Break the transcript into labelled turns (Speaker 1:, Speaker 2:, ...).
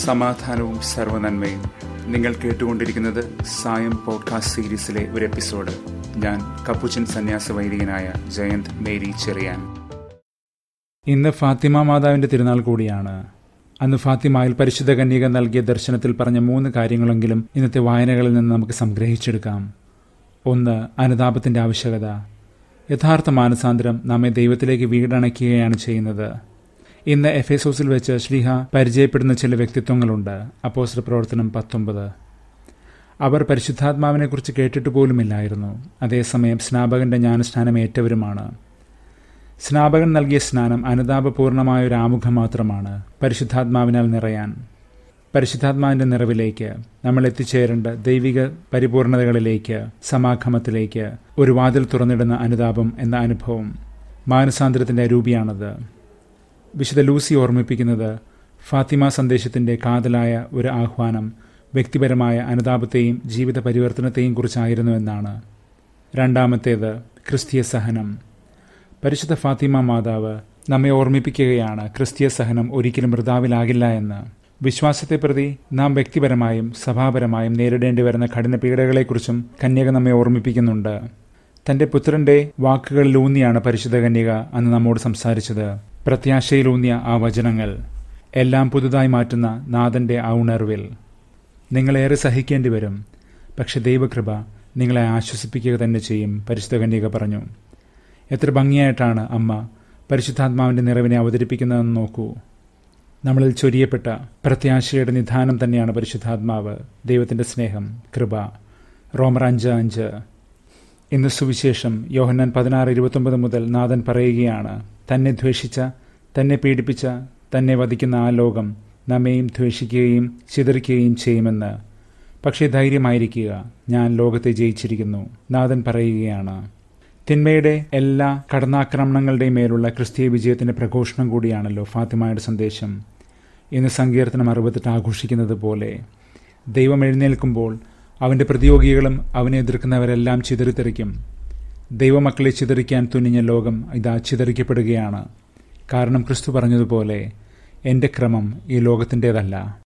Speaker 1: സമാധാനവും സർവനന്മയും നിങ്ങൾ കേട്ടുകൊണ്ടിരിക്കുന്നത് സായം പോഡ്കാസ്റ്റ് സീരീസിലെ ഒരു എപ്പിസോഡ് ഞാൻ കപ്പുച്ചൻ സന്യാസ വൈദികനായ ജയന്ത് മേരി ചെറിയാൻ
Speaker 2: ഇന്ന് ഫാത്തിമ മാതാവിന്റെ തിരുനാൾ കൂടിയാണ് അന്ന് ഫാത്തിമയിൽ പരിശുദ്ധ കന്യക നൽകിയ ദർശനത്തിൽ പറഞ്ഞ മൂന്ന് കാര്യങ്ങളെങ്കിലും ഇന്നത്തെ വായനകളിൽ നിന്ന് നമുക്ക് സംഗ്രഹിച്ചെടുക്കാം ഒന്ന് അനുതാപത്തിന്റെ ആവശ്യകത യഥാർത്ഥ മാനസാന്തരം നമ്മെ ദൈവത്തിലേക്ക് വീടണയ്ക്കുകയാണ് ചെയ്യുന്നത് ഇന്ന് എഫേസോസിൽ വെച്ച് ശ്രീഹ പരിചയപ്പെടുന്ന ചില വ്യക്തിത്വങ്ങളുണ്ട് അപ്പോസ്റ്റർ പ്രവർത്തനം പത്തൊമ്പത് അവർ പരിശുദ്ധാത്മാവിനെക്കുറിച്ച് കേട്ടിട്ട് പോലുമില്ലായിരുന്നു അതേസമയം സ്നാപകന്റെ ജ്ഞാനസ്നാനം ഏറ്റവരുമാണ് സ്നാപകൻ നൽകിയ സ്നാനം അനുതാപപൂർണമായ ഒരു ആമുഖം മാത്രമാണ് പരിശുദ്ധാത്മാവിനാൽ നിറയാൻ പരിശുദ്ധാത്മാവിന്റെ നിറവിലേക്ക് നമ്മൾ എത്തിച്ചേരേണ്ട ദൈവിക പരിപൂർണതകളിലേക്ക് സമാഗമത്തിലേക്ക് ഒരു വാതിൽ തുറന്നിടുന്ന അനുതാപം എന്ന അനുഭവം മാനസാന്തരത്തിന്റെ അരൂപിയാണത് വിശുദ്ധ ലൂസി ഓർമ്മിപ്പിക്കുന്നത് ഫാത്തിമ സന്ദേശത്തിന്റെ കാതലായ ഒരു ആഹ്വാനം വ്യക്തിപരമായ അനുതാപത്തെയും ജീവിത പരിവർത്തനത്തെയും കുറിച്ചായിരുന്നു എന്നാണ് രണ്ടാമത്തേത് ക്രിസ്തീയ സഹനം പരിശുദ്ധ ഫാത്തിമ മാതാവ് നമ്മെ ഓർമ്മിപ്പിക്കുകയാണ് ക്രിസ്തീയ സഹനം ഒരിക്കലും വൃതാവിലാകില്ല എന്ന് വിശ്വാസത്തെ പ്രതി നാം വ്യക്തിപരമായും സഭാപരമായും നേരിടേണ്ടി വരുന്ന കഠിന പീഡകളെക്കുറിച്ചും കന്യക നമ്മെ ഓർമ്മിപ്പിക്കുന്നുണ്ട് തന്റെ പുത്രന്റെ വാക്കുകളിലൂന്നിയാണ് പരിശുദ്ധ കന്യക അന്ന് നമ്മോട് സംസാരിച്ചത് പ്രത്യാശയിലൂന്നിയ ആ വചനങ്ങൾ എല്ലാം പുതുതായി മാറ്റുന്ന നാഥന്റെ ആ ഉണർവിൽ നിങ്ങളേറെ സഹിക്കേണ്ടി വരും പക്ഷെ ദൈവകൃപ നിങ്ങളെ ആശ്വസിപ്പിക്കുക തന്നെ ചെയ്യും പരിശുദ്ധ കന്യക പറഞ്ഞു എത്ര ഭംഗിയായിട്ടാണ് അമ്മ പരിശുദ്ധാത്മാവിന്റെ നിറവിനെ അവതരിപ്പിക്കുന്നതെന്ന് നോക്കൂ നമ്മളിൽ ചൊരിയപ്പെട്ട പ്രത്യാശയുടെ നിധാനം തന്നെയാണ് പരിശുദ്ധാത്മാവ് ദൈവത്തിന്റെ സ്നേഹം കൃപ റോമർ അഞ്ച് അഞ്ച് ഇന്ന് സുവിശേഷം യോഹന്നാൻ പതിനാറ് ഇരുപത്തൊമ്പത് മുതൽ നാഥൻ പറയുകയാണ് തന്നെ ദ്വേഷിച്ച തന്നെ പീഡിപ്പിച്ച തന്നെ വധിക്കുന്ന ആ ലോകം നമ്മെയും ദ്വേഷിക്കുകയും ചിതറിക്കുകയും ചെയ്യുമെന്ന് പക്ഷേ ധൈര്യമായിരിക്കുക ഞാൻ ലോകത്തെ ജയിച്ചിരിക്കുന്നു നാഥൻ പറയുകയാണ് തിന്മയുടെ എല്ലാ കടന്നാക്രമണങ്ങളുടെയും മേലുള്ള ക്രിസ്തീയ വിജയത്തിന്റെ പ്രഘോഷണം കൂടിയാണല്ലോ ഫാത്തിമയുടെ സന്ദേശം ഇന്ന് സങ്കീർത്തനം അറുപത്തെട്ട് ആഘോഷിക്കുന്നത് പോലെ ദൈവം എഴുന്നേൽക്കുമ്പോൾ അവന്റെ പ്രതിയോഗികളും അവനെ എതിർക്കുന്നവരെല്ലാം ചിതറിത്തെറിക്കും ദൈവമക്കളെ ചിതറിക്കാൻ തുനിഞ്ഞ ലോകം ഇതാ ചിതറിക്കപ്പെടുകയാണ് കാരണം ക്രിസ്തു പറഞ്ഞതുപോലെ എൻ്റെ ക്രമം ഈ ലോകത്തിൻ്റെതല്ല